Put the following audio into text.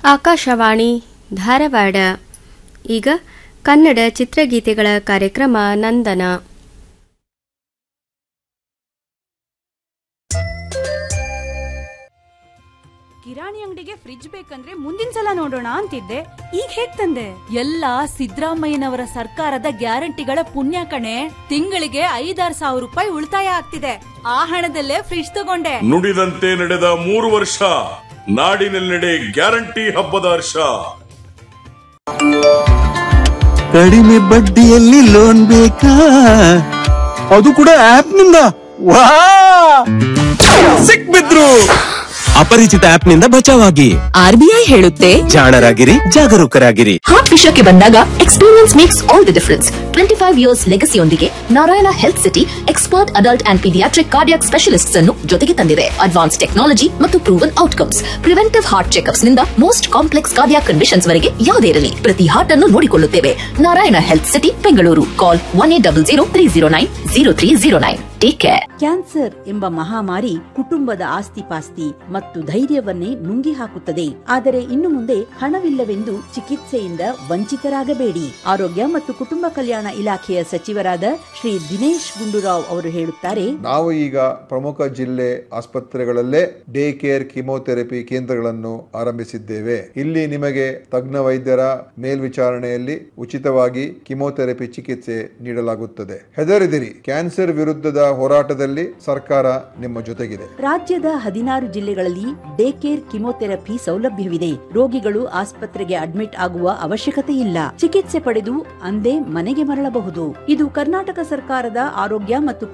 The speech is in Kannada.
ಆಕಾಶವಾಣಿ ಧಾರವಾಡ ಈಗ ಕನ್ನಡ ಚಿತ್ರಗೀತೆಗಳ ಕಾರ್ಯಕ್ರಮ ನಂದನ ಕಿರಾಣಿ ಅಂಗಡಿಗೆ ಫ್ರಿಡ್ಜ್ ಬೇಕಂದ್ರೆ ಮುಂದಿನ ಸಲ ನೋಡೋಣ ಅಂತಿದ್ದೆ ಈಗ ಹೇಗ್ ತಂದೆ ಎಲ್ಲ ಸಿದ್ದರಾಮಯ್ಯನವರ ಸರ್ಕಾರದ ಗ್ಯಾರಂಟಿಗಳ ಪುಣ್ಯ ಕಣೆ ತಿಂಗಳಿಗೆ ಐದಾರು ಸಾವಿರ ರೂಪಾಯಿ ಉಳಿತಾಯ ಆಗ್ತಿದೆ ಆ ಹಣದಲ್ಲೇ ಫ್ರಿಡ್ಜ್ ತಗೊಂಡೆ ನುಡಿದಂತೆ ನಡೆದ ಮೂರು ವರ್ಷ ನಾಡಿನೆಲ್ಲೆಡೆ ಗ್ಯಾರಂಟಿ ಹಬ್ಬದ ಹರ್ಷ ಕಡಿಮೆ ಬಡ್ಡಿಯಲ್ಲಿ ಲೋನ್ ಬೇಕಾ ಅದು ಕೂಡ ಆಪ್ ನಿಂದ ವಾ ಸಿಕ್ಬಿದ್ರು ಅಪರಿಚಿತ ಆಪ್ ನಿಂದ ಬಚಾವಾಗಿ ಆರ್ಬಿಐ ಹೇಳುತ್ತೆ ಜಾಣರಾಗಿರಿ ಜಾಗರೂಕರಾಗಿರಿ ಹಾರ್ಟ್ ವಿಷಯಕ್ಕೆ ಬಂದಾಗ experience makes all the difference twenty five years ಲೆಗಸಿಯೊಂದಿಗೆ Narayana health city expert adult and paediatric cardiac specialists ಅನ್ನು ಜೊತೆಗೆ ತಂದಿದೆ ಅಡ್ವಾನ್ಸ್ ಟೆಕ್ನಾಲಜಿ ಮತ್ತು proven outcomes preventive heart checkups ನಿಂದ ಮೋಸ್ಟ್ ಕಾಂಪ್ಲೆಕ್ಸ್ ಕಾರ್ಡಿಯಾಕ್ ಕಂಡೀಷನ್ಸ್ ವರೆಗೆ ಯಾವುದೇ ಇರಲಿ ಪ್ರತಿ ಹಾರ್ಟ್ ಅನ್ನು ನೋಡಿಕೊಳ್ಳುತ್ತೇವೆ Narayana health city Bengaluru call one eight double zero three zero nine zero three zero nine take care cancer ಎಂಬ ಮಹಾಮಾರಿ ಕುಟುಂಬದ ಆಸ್ತಿಪಾಸ್ತಿ ಮತ್ತು ಧೈರ್ಯವನ್ನೇ ನುಂಗಿ ಹಾಕುತ್ತದೆ ಆದರೆ ಇನ್ನು ಮುಂದೆ ಹಣವಿಲ್ಲವೆಂದು ಚಿಕಿತ್ಸೆಯಿಂದ ವಂಚಿತರಾಗಬೇಡಿ ಆರೋಗ್ಯ ಮತ್ತು ಕುಟುಂಬ ಕಲ್ಯಾಣ ಇಲಾಖೆಯ ಸಚಿವರಾದ ಶ್ರೀ ದಿನೇಶ್ ಗುಂಡೂರಾವ್ ಅವರು ಹೇಳುತ್ತಾರೆ ನಾವು ಈಗ ಪ್ರಮುಖ ಜಿಲ್ಲೆ ಆಸ್ಪತ್ರೆಗಳಲ್ಲೇ ಡೇ ಕೇರ್ ಕಿಮೋಥೆರಪಿ ಕೇಂದ್ರಗಳನ್ನು ಆರಂಭಿಸಿದ್ದೇವೆ ಇಲ್ಲಿ ನಿಮಗೆ ತಜ್ಞ ವೈದ್ಯರ ಮೇಲ್ವಿಚಾರಣೆಯಲ್ಲಿ ಉಚಿತವಾಗಿ ಕಿಮೋಥೆರಪಿ ಚಿಕಿತ್ಸೆ ನೀಡಲಾಗುತ್ತದೆ ಹೆದರಿದಿರಿ ಕ್ಯಾನ್ಸರ್ ವಿರುದ್ಧದ ಹೋರಾಟದಲ್ಲಿ ಸರ್ಕಾರ ನಿಮ್ಮ ಜೊತೆಗಿದೆ ರಾಜ್ಯದ ಹದಿನಾರು ಜಿಲ್ಲೆಗಳಲ್ಲಿ ಡೇ ಕೇರ್ ಕಿಮೋಥೆರಪಿ ಸೌಲಭ್ಯವಿದೆ ರೋಗಿಗಳು ಆಸ್ಪತ್ರೆಗೆ ಅಡ್ಮಿಟ್ ಆಗುವ ಅವಶ್ಯಕತೆ ಇಲ್ಲ ಚಿಕಿತ್ಸೆ ಪಡೆದು ಅಂದೇ ಮನೆಗೆ ಮರಳಬಹುದು ಇದು ಕರ್ನಾಟಕ ಸರ್ಕಾರದ ಆರೋಗ್ಯ ಮತ್ತು